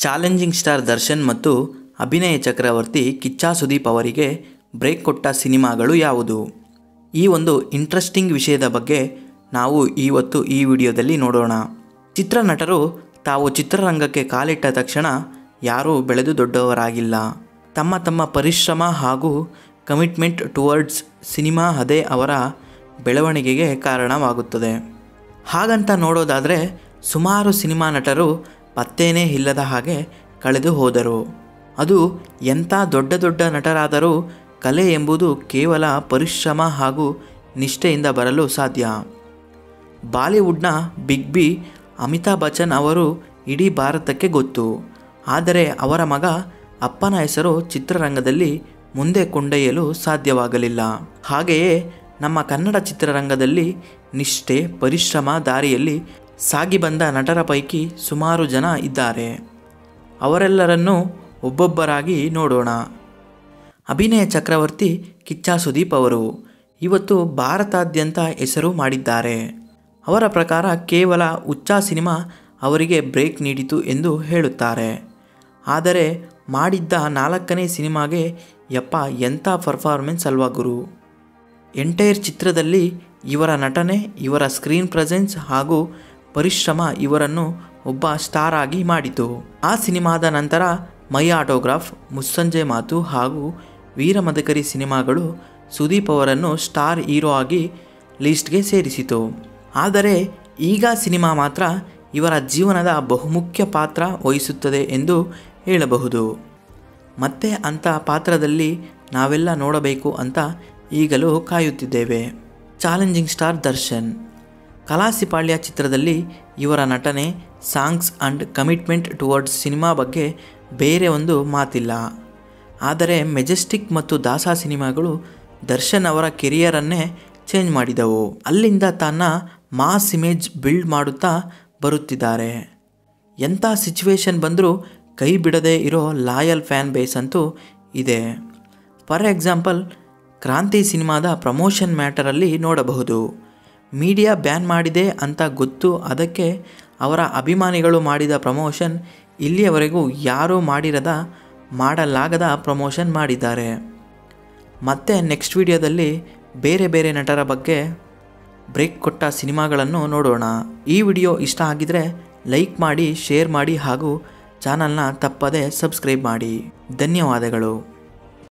challenging star Darshan ಮತ್ತು ಅಭಿನಯ ಚಕ್ರವರ್ತಿ ಕಿಚ್ಚ ಸುದೀಪ್ ಅವರಿಗೆ ಬ್ರೇಕ್ ಕೊಟ್ಟ ಸಿನಿಮಾಗಳು ಯಾವುದು ಈ ಒಂದು ಇಂಟ್ರೆಸ್ಟಿಂಗ್ ವಿಷಯದ ಬಗ್ಗೆ ನಾವು ಇವತ್ತು ಈ ವಿಡಿಯೋದಲ್ಲಿ ನೋಡೋಣ ಚಿತ್ರನಟರು ತಾವು ಚಿತ್ರರಂಗಕ್ಕೆ ಕಾಲಿಟ್ಟ ತಕ್ಷಣ ಯಾರೂ ಬೆಳೆದು ದೊಡ್ಡವರಾಗಿಲ್ಲ ತಮ್ಮ ತಮ್ಮ ಪರಿಶ್ರಮ ಹಾಗೂ ಕಮಿಟ್ಮೆಂಟ್ ಟುವರ್ಡ್ಸ್ ಸಿನಿಮಾ ಅದೇ ಅವರ ಬೆಳವಣಿಗೆಗೆ ಕಾರಣವಾಗುತ್ತದೆ ಹಾಗಂತ ನೋಡೋದಾದರೆ ಸುಮಾರು ಸಿನಿಮಾ ನಟರು ಪತ್ತೇನೇ ಇಲ್ಲದ ಹಾಗೆ ಕಳೆದು ಹೋದರು ಅದು ಎಂಥ ದೊಡ್ಡ ದೊಡ್ಡ ನಟರಾದರೂ ಕಲೆ ಎಂಬುದು ಕೇವಲ ಪರಿಶ್ರಮ ಹಾಗೂ ನಿಷ್ಠೆಯಿಂದ ಬರಲು ಸಾಧ್ಯ ಬಾಲಿವುಡ್ನ ಬಿಗ್ ಬಿ ಅಮಿತಾಬ್ ಬಚ್ಚನ್ ಅವರು ಇಡೀ ಭಾರತಕ್ಕೆ ಗೊತ್ತು ಆದರೆ ಅವರ ಮಗ ಅಪ್ಪನ ಹೆಸರು ಚಿತ್ರರಂಗದಲ್ಲಿ ಮುಂದೆ ಕೊಂಡೊಯ್ಯಲು ಸಾಧ್ಯವಾಗಲಿಲ್ಲ ಹಾಗೆಯೇ ನಮ್ಮ ಕನ್ನಡ ಚಿತ್ರರಂಗದಲ್ಲಿ ನಿಷ್ಠೆ ಪರಿಶ್ರಮ ದಾರಿಯಲ್ಲಿ ಸಾಗಿ ಬಂದ ನಟರ ಪೈಕಿ ಸುಮಾರು ಜನ ಇದ್ದಾರೆ ಅವರೆಲ್ಲರನ್ನೂ ಒಬ್ಬೊಬ್ಬರಾಗಿ ನೋಡೋಣ ಅಭಿನಯ ಚಕ್ರವರ್ತಿ ಕಿಚ್ಚ ಸುದೀಪ್ ಅವರು ಇವತ್ತು ಭಾರತಾದ್ಯಂತ ಹೆಸರು ಮಾಡಿದ್ದಾರೆ ಅವರ ಪ್ರಕಾರ ಕೇವಲ ಉಚ್ಚ ಸಿನಿಮಾ ಅವರಿಗೆ ಬ್ರೇಕ್ ನೀಡಿತು ಎಂದು ಹೇಳುತ್ತಾರೆ ಆದರೆ ಮಾಡಿದ್ದ ನಾಲ್ಕನೇ ಸಿನಿಮಾಗೆ ಯಪ್ಪ ಎಂಥ ಪರ್ಫಾರ್ಮೆನ್ಸ್ ಅಲ್ವಾ ಗುರು ಎಂಟೈರ್ ಚಿತ್ರದಲ್ಲಿ ಇವರ ನಟನೆ ಇವರ ಸ್ಕ್ರೀನ್ ಪ್ರೆಸೆನ್ಸ್ ಹಾಗೂ ಪರಿಶ್ರಮ ಇವರನ್ನು ಒಬ್ಬ ಸ್ಟಾರ್ ಆಗಿ ಮಾಡಿತು ಆ ಸಿನಿಮಾದ ನಂತರ ಮೈ ಆಟೋಗ್ರಾಫ್ ಮುಸ್ಸಂಜೆ ಮಾತು ಹಾಗೂ ವೀರಮದಕರಿ ಸಿನಿಮಾಗಳು ಸುದೀಪ್ ಅವರನ್ನು ಸ್ಟಾರ್ ಹೀರೋ ಆಗಿ ಲೀಸ್ಟ್ಗೆ ಸೇರಿಸಿತು ಆದರೆ ಈಗ ಸಿನಿಮಾ ಮಾತ್ರ ಇವರ ಜೀವನದ ಬಹುಮುಖ್ಯ ಪಾತ್ರ ವಹಿಸುತ್ತದೆ ಎಂದು ಹೇಳಬಹುದು ಮತ್ತೆ ಅಂಥ ಪಾತ್ರದಲ್ಲಿ ನಾವೆಲ್ಲ ನೋಡಬೇಕು ಅಂತ ಈಗಲೂ ಕಾಯುತ್ತಿದ್ದೇವೆ ಚಾಲೆಂಜಿಂಗ್ ಸ್ಟಾರ್ ದರ್ಶನ್ ಕಲಾಸಿಪಾಳ್ಯ ಚಿತ್ರದಲ್ಲಿ ಇವರ ನಟನೆ songs and commitment towards cinema ಬಗ್ಗೆ ಬೇರೆ ಒಂದು ಮಾತಿಲ್ಲ ಆದರೆ ಮೆಜೆಸ್ಟಿಕ್ ಮತ್ತು ದಾಸ ಸಿನಿಮಾಗಳು ದರ್ಶನ್ ಅವರ ಕೆರಿಯರನ್ನೇ ಚೇಂಜ್ ಮಾಡಿದವು ಅಲ್ಲಿಂದ ತನ್ನ ಮಾಸ್ ಇಮೇಜ್ ಬಿಲ್ಡ್ ಮಾಡುತ್ತಾ ಬರುತ್ತಿದ್ದಾರೆ ಎಂಥ ಸಿಚುವೇಶನ್ ಬಂದರೂ ಕೈ ಬಿಡದೇ ಇರೋ ಲಾಯಲ್ ಫ್ಯಾನ್ ಬೇಸ್ ಅಂತೂ ಇದೆ ಫಾರ್ ಎಕ್ಸಾಂಪಲ್ ಕ್ರಾಂತಿ ಸಿನಿಮಾದ ಪ್ರಮೋಷನ್ ಮ್ಯಾಟರಲ್ಲಿ ನೋಡಬಹುದು ಮೀಡಿಯಾ ಬ್ಯಾನ್ ಮಾಡಿದೆ ಅಂತ ಗೊತ್ತು ಅದಕ್ಕೆ ಅವರ ಅಭಿಮಾನಿಗಳು ಮಾಡಿದ ಪ್ರಮೋಷನ್ ಇಲ್ಲಿಯವರೆಗೂ ಯಾರೂ ಮಾಡಿರದ ಮಾಡಲಾಗದ ಪ್ರಮೋಷನ್ ಮಾಡಿದ್ದಾರೆ ಮತ್ತೆ ನೆಕ್ಸ್ಟ್ ವಿಡಿಯೋದಲ್ಲಿ ಬೇರೆ ಬೇರೆ ನಟರ ಬಗ್ಗೆ ಬ್ರೇಕ್ ಕೊಟ್ಟ ಸಿನಿಮಾಗಳನ್ನು ನೋಡೋಣ ಈ ವಿಡಿಯೋ ಇಷ್ಟ ಆಗಿದರೆ ಲೈಕ್ ಮಾಡಿ ಶೇರ್ ಮಾಡಿ ಹಾಗೂ ಚಾನಲ್ನ ತಪ್ಪದೇ ಸಬ್ಸ್ಕ್ರೈಬ್ ಮಾಡಿ ಧನ್ಯವಾದಗಳು